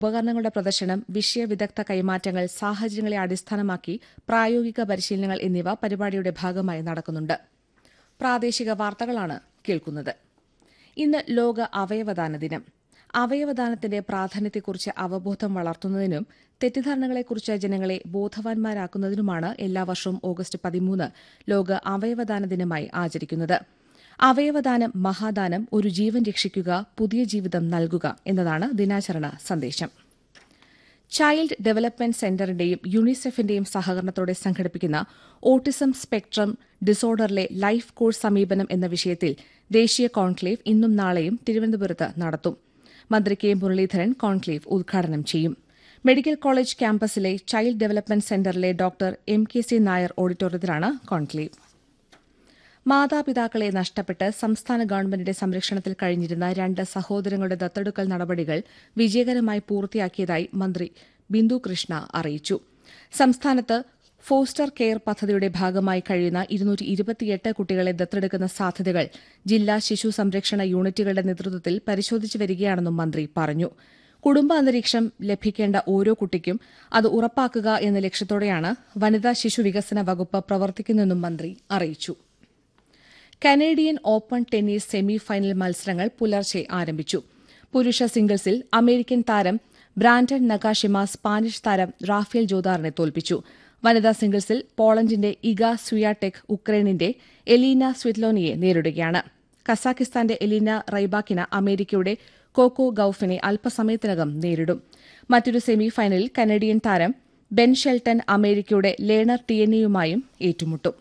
ഉപകരണങ്ങളുടെ പ്രദർശനം വിഷയ വിദഗ്ധ കൈമാറ്റങ്ങൾ സാഹചര്യങ്ങളെ അടിസ്ഥാനമാക്കി പ്രായോഗിക പരിശീലനങ്ങൾ എന്നിവ പരിപാടിയുടെ ഭാഗമായി നടക്കുന്നുണ്ട് പ്രാദേശിക വാർത്തകളാണ് കേൾക്കുന്നത് ഇന്ന് ലോക അവയവദാന ദിനം അവയവദാനത്തിന്റെ പ്രാധാന്യത്തെക്കുറിച്ച് അവബോധം വളർത്തുന്നതിനും തെറ്റിദ്ധാരണകളെക്കുറിച്ച് ജനങ്ങളെ ബോധവാന്മാരാക്കുന്നതിനുമാണ് എല്ലാ വർഷവും ഓഗസ്റ്റ് പതിമൂന്ന് ലോക അവയവദാന ദിനമായി ആചരിക്കുന്നത് അവയവദാനം മഹാദാനം ഒരു ജീവൻ രക്ഷിക്കുക പുതിയ ജീവിതം നൽകുക എന്നതാണ് ദിനാചരണ സന്ദേശം ചൈൽഡ് ഡെവലപ്മെന്റ് സെന്ററിന്റെയും യുണിസെഫിന്റെയും സഹകരണത്തോടെ സംഘടിപ്പിക്കുന്ന ഓട്ടിസം സ്പെക്ട്രം ഡിസോർഡറിലെ ലൈഫ് കോഴ്സ് സമീപനം എന്ന വിഷയത്തിൽ ദേശീയ കോൺക്ലേവ് ഇന്നും നാളെയും തിരുവനന്തപുരത്ത് നടത്തും മന്ത്രി കെ മുരളീധരൻ കോൺക്ലേവ് ഉദ്ഘാടനം ചെയ്യും മെഡിക്കൽ കോളേജ് ക്യാമ്പസിലെ ചൈൽഡ് ഡെവലപ്മെന്റ് സെന്ററിലെ doctor M K C Nair ഓഡിറ്റോറിയത്തിലാണ് കോൺക്ലേവ് മാതാപിതാക്കളെ നഷ്ടപ്പെട്ട് സംസ്ഥാന ഗവൺമെന്റിന്റെ സംരക്ഷണത്തിൽ കഴിഞ്ഞിരുന്ന രണ്ട് സഹോദരങ്ങളുടെ ദത്തെടുക്കൽ നടപടികൾ വിജയകരമായി പൂർത്തിയാക്കിയതായി മന്ത്രി ബിന്ദു കൃഷ്ണ അറിയിച്ചു സംസ്ഥാനത്ത് ഫോസ്റ്റർ കെയർ പദ്ധതിയുടെ ഭാഗമായി കഴിയുന്ന ഇരുന്നൂറ്റി ഇരുപത്തിയെട്ട് കുട്ടികളെ ദത്തെടുക്കുന്ന സാധ്യതകൾ ജില്ലാ ശിശു സംരക്ഷണ യൂണിറ്റുകളുടെ നേതൃത്വത്തിൽ പരിശോധിച്ചു വരികയാണെന്നും മന്ത്രി പറഞ്ഞു കുടുംബ അന്തരീക്ഷം ലഭിക്കേണ്ട ഓരോ കുട്ടിക്കും അത് ഉറപ്പാക്കുക എന്ന ലക്ഷ്യത്തോടെയാണ് വനിതാ ശിശു വികസന വകുപ്പ് പ്രവർത്തിക്കുന്നതെന്നും മന്ത്രി അറിയിച്ചു Canadian Open tennis semi final മത്സരങ്ങൾ പുലർച്ചെ ആരംഭിച്ചു പുരുഷ സിംഗിൾസിൽ അമേരിക്കൻ താരം ബ്രാൻഡൻ നഗാഷിമ സ്പാനിഷ് താരം റാഫേൽ ജോദാറിനെ തോൽപ്പിച്ചു വനിതാ സിംഗിൾസിൽ പോളണ്ടിന്റെ ഇഗ സ്വിയാടെക് ഉക്രൈനിന്റെ എലീന സ്വിറ്റ്ലോനിയെ നേരിടുകയാണ് കസാഖിസ്ഥാന്റെ എലീന റൈബാക്കിന അമേരിക്കയുടെ കോക്കോ ഗൌഫിനെ അല്പസമയത്തിനകം നേരിടും മറ്റൊരു സെമി ഫൈനലിൽ കനേഡിയൻ താരം ബെൻ ഷെൽട്ടൺ അമേരിക്കയുടെ ലേണർ ടിയനിയുമായും ഏറ്റുമുട്ടും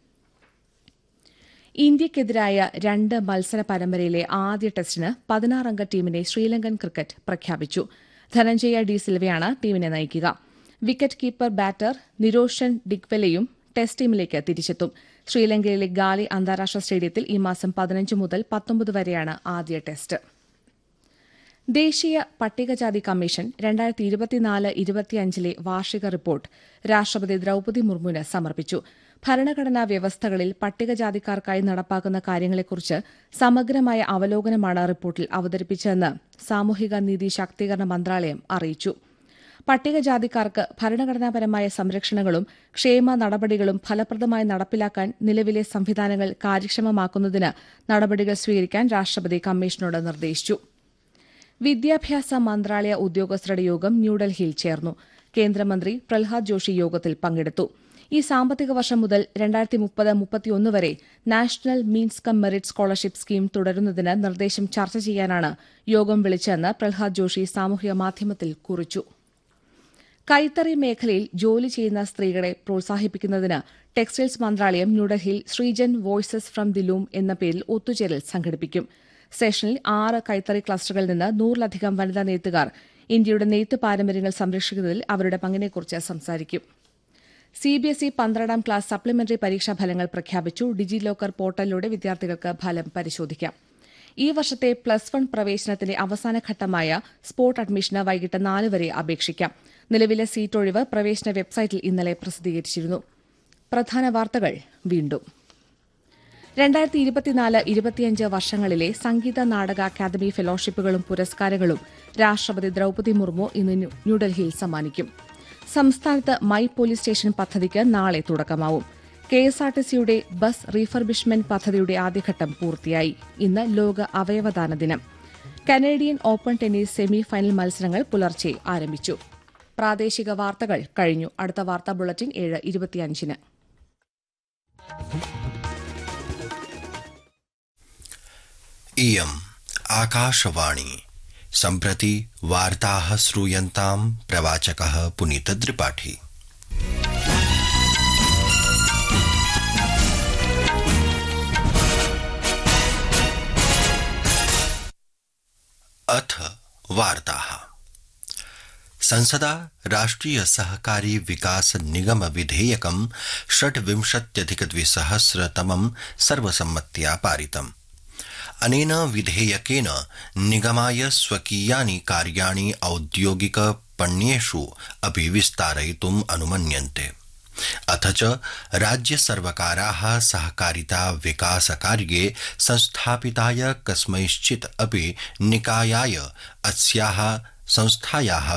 ഇന്ത്യയ്ക്കെതിരായ രണ്ട് മത്സര പരമ്പരയിലെ ആദ്യ ടെസ്റ്റിന് പതിനാറംഗ ടീമിനെ ശ്രീലങ്കൻ ക്രിക്കറ്റ് പ്രഖ്യാപിച്ചു ധനഞ്ജയ ഡി സിൽവയാണ് ടീമിനെ നയിക്കുക വിക്കറ്റ് കീപ്പർ ബാറ്റർ നിരോഷൻ ഡിഗ്വെലയും ടെസ്റ്റ് ടീമിലേക്ക് തിരിച്ചെത്തും ശ്രീലങ്കയിലെ ഗാലി അന്താരാഷ്ട്ര സ്റ്റേഡിയത്തിൽ ഈ മാസം പതിനഞ്ച് മുതൽ പത്തൊമ്പത് വരെയാണ് ആദ്യ ടെസ്റ്റ് ദേശീയ പട്ടികജാതി കമ്മീഷൻ രണ്ടായിരത്തി ഇരുപത്തിനാല് ഇരുപത്തിയഞ്ചിലെ വാർഷിക റിപ്പോർട്ട് രാഷ്ട്രപതി ദ്രൌപദി മുർമുവിന് സമർപ്പിച്ചു ഭരണഘടനാ വ്യവസ്ഥകളിൽ പട്ടികജാതിക്കാർക്കായി നടപ്പാക്കുന്ന കാര്യങ്ങളെക്കുറിച്ച് സമഗ്രമായ അവലോകനമാണ് റിപ്പോർട്ടിൽ അവതരിപ്പിച്ചതെന്ന് സാമൂഹിക നീതി ശാക്തീകരണ മന്ത്രാലയം അറിയിച്ചു പട്ടികജാതിക്കാർക്ക് ഭരണഘടനാപരമായ സംരക്ഷണങ്ങളും ക്ഷേമ നടപടികളും ഫലപ്രദമായി നടപ്പിലാക്കാൻ നിലവിലെ സംവിധാനങ്ങൾ കാര്യക്ഷമമാക്കുന്നതിന് നടപടികൾ സ്വീകരിക്കാൻ രാഷ്ട്രപതി കമ്മീഷനോട് നിർദ്ദേശിച്ചു വിദ്യാഭ്യാസ മന്ത്രാലയ ഉദ്യോഗസ്ഥരുടെ യോഗം ന്യൂഡൽഹിയിൽ ചേർന്നു കേന്ദ്രമന്ത്രി പ്രഹ്ലാദ് ജോഷി യോഗത്തിൽ പങ്കെടുത്തു ഈ സാമ്പത്തിക വർഷം മുതൽ രണ്ടായിരത്തി മുപ്പത് മുപ്പത്തിയൊന്ന് വരെ national means cum merit scholarship scheme തുടരുന്നതിന് നിർദ്ദേശം ചർച്ച ചെയ്യാനാണ് യോഗം വിളിച്ചതെന്ന് പ്രഹ്ലാദ് ജോഷി സാമൂഹിക മാധ്യമത്തിൽ കുറിച്ചു കൈത്തറി മേഖലയിൽ ജോലി ചെയ്യുന്ന സ്ത്രീകളെ പ്രോത്സാഹിപ്പിക്കുന്നതിന് ടെക്സ്റ്റൈൽസ് മന്ത്രാലയം ന്യൂഡൽഹിയിൽ Srijan voices from the loom എന്ന പേരിൽ ഒത്തുചേരൽ സംഘടിപ്പിക്കും സെഷനിൽ ആറ് കൈത്തറി ക്ലസ്റ്ററുകളിൽ നിന്ന് നൂറിലധികം വനിതാ നെയ്ത്തുകാർ ഇന്ത്യയുടെ നെയ്ത്ത് പാരമ്പര്യങ്ങൾ സംരക്ഷിക്കുന്നതിൽ അവരുടെ പങ്കിനെക്കുറിച്ച് സംസാരിക്കും സിബിഎസ്ഇ പന്ത്രണ്ടാം ക്ലാസ് സപ്ലിമെന്ററി പരീക്ഷാ ഫലങ്ങൾ പ്രഖ്യാപിച്ചു ഡിജി ലോക്കർ പോർട്ടലിലൂടെ വിദ്യാർത്ഥികൾക്ക് ഫലം പരിശോധിക്കാം ഈ വർഷത്തെ പ്ലസ് വൺ പ്രവേശനത്തിന്റെ അവസാനഘട്ടമായ സ്പോട്ട് അഡ്മിഷന് വൈകിട്ട് നാല് വരെ അപേക്ഷിക്കാം നിലവിലെ സീറ്റ് ഒഴിവ് പ്രവേശന വെബ്സൈറ്റിൽ ഇന്നലെ പ്രസിദ്ധീകരിച്ചിരുന്നു പ്രധാന വാർത്തകൾ വീണ്ടും രണ്ടായിരത്തി ഇരുപത്തിനാല് ഇരുപത്തിയഞ്ച് വർഷങ്ങളിലെ സംഗീത നാടക അക്കാദമി ഫെലോഷിപ്പുകളും പുരസ്കാരങ്ങളും രാഷ്ട്രപതി ദ്രൌപദി മുർമു ഇന്ന് ന്യൂഡൽഹിയിൽ സമ്മാനിക്കും സംസ്ഥാനത്ത് മൈ പോലീസ് സ്റ്റേഷൻ പദ്ധതിക്ക് നാളെ തുടക്കമാവും കെഎസ്ആർടിസിയുടെ ബസ് റീഫർബിഷ്മെന്റ് പദ്ധതിയുടെ ആദ്യഘട്ടം പൂർത്തിയായി ഇന്ന് ലോക അവയവദാന ദിനം Canadian Open tennis semi final മത്സരങ്ങൾ പുലർച്ചെ ആരംഭിച്ചു പ്രാദേശിക വാർത്തകൾ കഴിഞ്ഞു അടുത്ത വാർത്താ ബുള്ളറ്റിൻ ഏഴ് ഇരുപത്തിയഞ്ചിന് इयम् आकाशवाणी सम्प्रति वार्ताः श्रूयन्ताम् प्रवाचकः पुनीतद्रिपाठी अथ वार्ताः संसदा राष्ट्रिय सहकारी विकास निगम विधेयकं षड्विंशत्यधिकद्विसहस्रतमं सर्वसम्मत्या पारितम् अनेन विधेयकेन निगमाय स्वकीयानि कार्याणि औद्योगिक पण्येषु अपि विस्तारयितुम् अनुमन्यन्ते अथ च राज्यसर्वकाराः सहकारिता विकासकार्ये संस्थापिताय कस्मैश्चित् अपि निकायाय अस्याः संस्थायाः